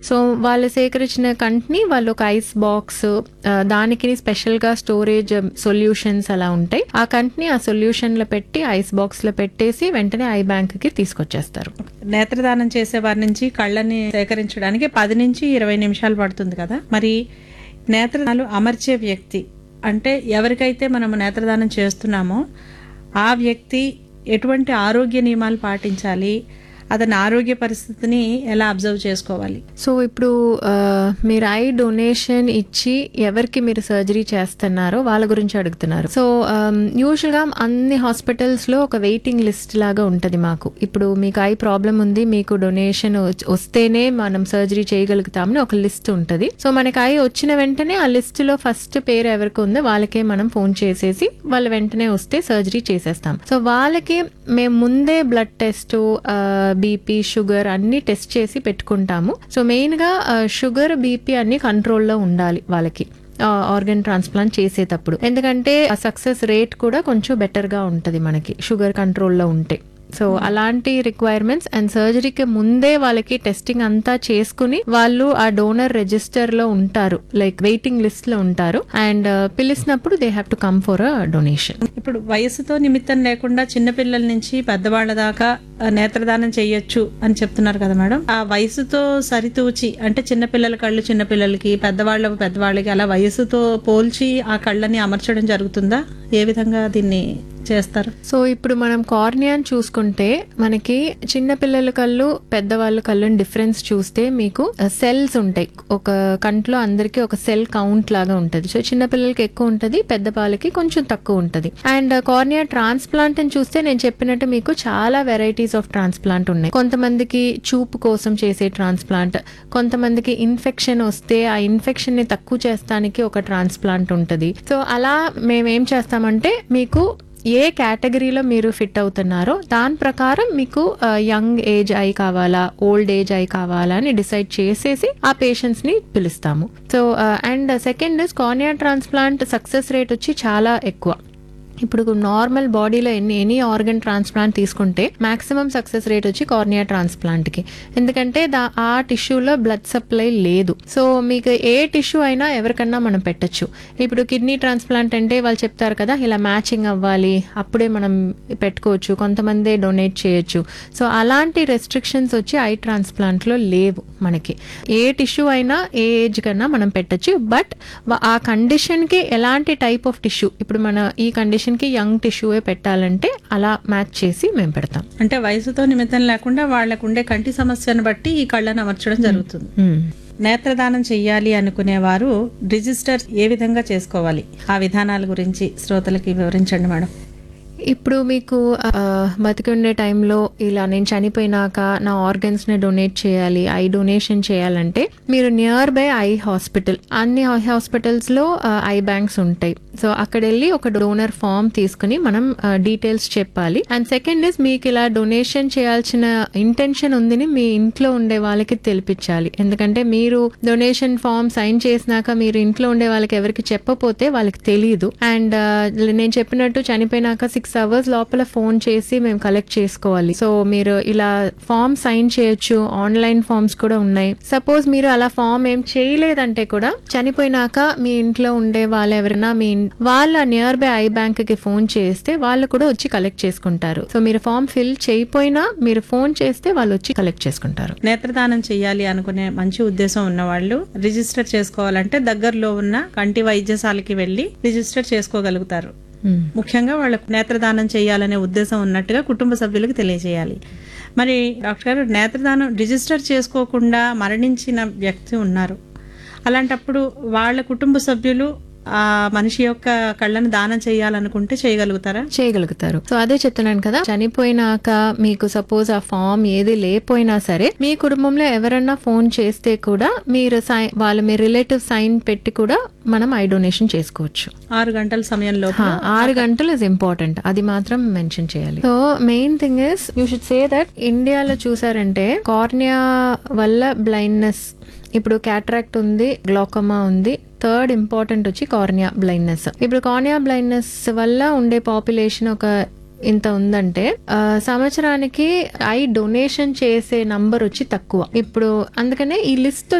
So వాళ్ళు సేకరించిన కంటిని వాళ్ళు ఒక ఐస్ బాక్స్ దానికి స్పెషల్ గా స్టోరేజ్ సొల్యూషన్స్ అలా ఉంటాయి ఆ కంటిని ఆ సొల్యూషన్ లో పెట్టి ఐస్ బాక్స్ లో పెట్టేసి వెంటనే ఐ బ్యాంక్ కి తీసుకొచ్చేస్తారు నేత్రదానం చేసే వారి నుంచి కళ్ళని సేకరించడానికి పది నుంచి ఇరవై నిమిషాలు పడుతుంది కదా మరి నేత్రదానాలు అమర్చే వ్యక్తి అంటే ఎవరికైతే మనము నేత్రదానం చేస్తున్నామో ఆ వ్యక్తి ఎటువంటి ఆరోగ్య నియమాలు పాటించాలి అతని ఆరోగ్య పరిస్థితిని ఎలా అబ్జర్వ్ చేసుకోవాలి సో ఇప్పుడు ఆ, మీరు ఐ డొనేషన్ ఇచ్చి ఎవరికి మీరు సర్జరీ చేస్తున్నారో వాళ్ళ గురించి అడుగుతున్నారు సో యూజువల్ గా అన్ని హాస్పిటల్స్ లో ఒక వెయిటింగ్ లిస్ట్ లాగా ఉంటది మాకు ఇప్పుడు మీకు ఐ ప్రాబ్లం ఉంది మీకు డొనేషన్ వస్తేనే మనం సర్జరీ చేయగలుగుతామని ఒక లిస్ట్ ఉంటది సో మనకి ఐ వచ్చిన వెంటనే ఆ లిస్ట్ లో ఫస్ట్ పేరు ఎవరికి ఉందో వాళ్ళకే మనం ఫోన్ చేసేసి వాళ్ళు వెంటనే వస్తే సర్జరీ చేసేస్తాం సో వాళ్ళకి మేము ముందే బ్లడ్ టెస్ట్ బీపీ షుగర్ అన్ని టెస్ట్ చేసి పెట్టుకుంటాము సో మెయిన్ గా షుగర్ బీపీ అన్ని కంట్రోల్లో ఉండాలి వాళ్ళకి ఆర్గన్ ట్రాన్స్ప్లాంట్ చేసేటప్పుడు ఎందుకంటే సక్సెస్ రేట్ కూడా కొంచెం బెటర్ గా ఉంటది మనకి షుగర్ కంట్రోల్లో ఉంటే సో అలాంటి రిక్వైర్మెంట్స్ అండ్ సర్జరీకి ముందే వాళ్ళకి టెస్టింగ్ అంతా చేసుకుని వాళ్ళు ఆ డోనర్ రిజిస్టర్ లో ఉంటారు లైక్ వెయిటింగ్ లిస్ట్ లో ఉంటారు అండ్ పిలిచినప్పుడు they have to come for a donation ఇప్పుడు వయసుతో నిమిత్తం లేకుండా చిన్నపిల్లల నుంచి పెద్దవాళ్ళ దాకా ఆ, నేత్రదానం చేయొచ్చు అని చెప్తున్నారు కదా మేడం ఆ వయసుతో సరితూచి అంటే చిన్నపిల్లల కళ్ళు చిన్నపిల్లలకి పెద్దవాళ్ళ పెద్దవాళ్ళకి అలా వయసుతో పోల్చి ఆ కళ్ళని అమర్చడం జరుగుతుందా ఏ విధంగా దీన్ని చేస్తారు సో ఇప్పుడు మనం కార్నియాని చూసుకుంటే మనకి చిన్న పిల్లల కళ్ళు పెద్దవాళ్ళ కళ్ళని డిఫరెన్స్ చూస్తే మీకు సెల్స్ ఉంటాయి ఒక కంట్లో అందరికి ఒక సెల్ కౌంట్ లాగా ఉంటది సో చిన్న పిల్లలకి ఎక్కువ ఉంటది పెద్ద వాళ్ళకి కొంచెం తక్కువ ఉంటది అండ్ కార్నియా ట్రాన్స్ప్లాంట్ అని చూస్తే నేను చెప్పినట్టు మీకు చాలా వెరైటీస్ ఆఫ్ ట్రాన్స్ప్లాంట్ ఉన్నాయి కొంతమందికి చూపు కోసం చేసే ట్రాన్స్ప్లాంట్ కొంతమందికి ఇన్ఫెక్షన్ వస్తే ఆ ఇన్ఫెక్షన్ ని తక్కువ చేస్తానికి ఒక ట్రాన్స్ప్లాంట్ ఉంటది సో అలా మేము ఏం చేస్తామంటే మీకు ఏ కేటగిరీలో మీరు ఫిట్ అవుతున్నారో దాని ప్రకారం మీకు యంగ్ ఏజ్ ఐ కావాలా ఓల్డ్ ఏజ్ ఐ కావాలా అని డిసైడ్ చేసేసి ఆ పేషెంట్స్ ని పిలుస్తాము so and second is cornea transplant success rate వచ్చి చాలా ఎక్కువ ఇప్పుడు నార్మల్ బాడీలో ఎన్ని ఎనీ ఆర్గన్ ట్రాన్స్ప్లాంట్ తీసుకుంటే మాక్సిమం సక్సెస్ రేట్ వచ్చి కార్నియా ట్రాన్స్ప్లాంట్ కి ఎందుకంటే దా ఆ టిష్యూలో బ్లడ్ సప్లై లేదు సో మీకు ఏ టిష్యూ అయినా ఎవరికన్నా మనం పెట్టొచ్చు ఇప్పుడు కిడ్నీ ట్రాన్స్ప్లాంట్ అంటే వాళ్ళు చెప్తారు కదా ఇలా మ్యాచింగ్ అవ్వాలి అప్పుడే మనం పెట్టుకోవచ్చు కొంతమందే డొనేట్ చేయొచ్చు సో అలాంటి రెస్ట్రిక్షన్స్ వచ్చి ఐ ట్రాన్స్ప్లాంట్ లో లేవు మనకి ఏ టిష్యూ అయినా ఏ ఏజ్ కన్నా మనం పెట్టొచ్చు బట్ ఆ కండిషన్ కి ఎలాంటి టైప్ ఆఫ్ టిష్యూ ఇప్పుడు మన ఈ కండిషన్ కి యంగ్ టిష్యూవే పెట్టాలంటే అలా మ్యాచ్ చేసి మేము పెడతాం అంటే వయసుతో నిమిత్తం లేకుండా వాళ్ళకు ఉండే కంటి సమస్యను బట్టి ఈ కళ్ళను అమర్చడం జరుగుతుంది మ్మ్. నేత్రదానం చెయ్యాలి అనుకునేవారు రిజిస్టర్ ఏ విధంగా చేసుకోవాలి ఆ విధానాల గురించి శ్రోతలకి వివరించండి మేడం ఇప్పుడు మీకు ఆ, బతికి ఉండే టైంలో ఇలా నేను చనిపోయినాక నా ఆర్గన్స్ ని డొనేట్ చేయాలి ఐ డొనేషన్ చేయాలంటే మీరు నియర్ బై ఐ హాస్పిటల్ అన్ని హాస్పిటల్స్ లో ఐ బ్యాంక్స్ ఉంటాయి సో అక్కడ వెళ్ళి ఒక డోనర్ ఫామ్ తీసుకుని మనం డీటెయిల్స్ చెప్పాలి అండ్ సెకండ్ ఇస్ మీకు ఇలా డొనేషన్ చేయాల్సిన ఇంటెన్షన్ ఉందని మీ ఇంట్లో ఉండే వాళ్ళకి తెలిపించాలి ఎందుకంటే మీరు డొనేషన్ ఫామ్ సైన్ చేసినాక మీరు ఇంట్లో ఉండే వాళ్ళకి ఎవరికి చెప్పపోతే వాళ్ళకి తెలియదు అండ్ నేను చెప్పినట్టు చనిపోయినాక సిక్స్ అవర్స్ లోపల ఫోన్ చేసి మేము కలెక్ట్ చేసుకోవాలి సో మీరు ఇలా ఫామ్ సైన్ చేయొచ్చు ఆన్లైన్ ఫామ్స్ కూడా ఉన్నాయి సపోజ్ మీరు అలా ఫామ్ ఏం చేయలేదంటే కూడా చనిపోయినాక మీ ఇంట్లో ఉండే వాళ్ళు ఎవరైనా మీ ఇన్- వాళ్ళ నియర్ బై ఐ బ్యాంక్ కి ఫోన్ చేస్తే వాళ్ళు కూడా వచ్చి కలెక్ట్ చేసుకుంటారు సో మీరు ఫామ్ ఫిల్ చేయకపోయినా మీరు ఫోన్ చేస్తే వాళ్ళు వచ్చి కలెక్ట్ చేసుకుంటారు నేత్రదానం చేయాలి అనుకునే మంచి ఉద్దేశం ఉన్న వాళ్ళు రిజిస్టర్ చేసుకోవాలంటే దగ్గరలో ఉన్న కంటి వైద్యశాలకి వెళ్లి రిజిస్టర్ చేసుకోగలుగుతారు మ్మ్. ముఖ్యంగా వాళ్ళకు నేత్రదానం చేయాలనే ఉద్దేశం ఉన్నట్టుగా కుటుంబ సభ్యులకు తెలియజేయాలి మరి డాక్టర్ గారు నేత్రదానం రిజిస్టర్ చేసుకోకుండా మరణించిన వ్యక్తి ఉన్నారు అలాంటప్పుడు వాళ్ళ కుటుంబ సభ్యులు ఆ మనిషి యొక్క కళ్ళను దానం చేయాలనుకుంటే చేయగలుగుతారా చేయగలుగుతారు సో అదే చెప్తున్నాను కదా చనిపోయినాక మీకు సపోజ్ ఆ ఫామ్ ఏది లేకపోయినా సరే మీ కుటుంబంలో ఎవరన్నా ఫోన్ చేస్తే కూడా మీరు సై- వాళ్ళ మీ రిలేటివ్ సైన్ పెట్టి కూడా మనం ఐ డొనేషన్ చేసుకోవచ్చు ఆరు గంటల సమయంలో హా, ఆరు గంటలు ఇస్ ఇంపార్టెంట్ అది మాత్రం మెన్షన్ చేయాలి so main thing is you should say that ఇండియాలో చూసారంటే కార్నియా వల్ల బ్లైండ్నెస్ ఇప్పుడు క్యాట్రాక్ట్ ఉంది గ్లోకమా ఉంది థర్డ్ ఇంపార్టెంట్ వచ్చి కార్నియా బ్లైండ్నెస్ ఇప్పుడు కార్నియా బ్లైండ్నెస్ వల్ల ఉండే పాపులేషన్ ఒక ఇంత ఉందంటే ఆ, సంవత్సరానికి ఐ డొనేషన్ చేసే నంబర్ వచ్చి తక్కువ ఇప్పుడు అందుకనే ఈ లిస్ట్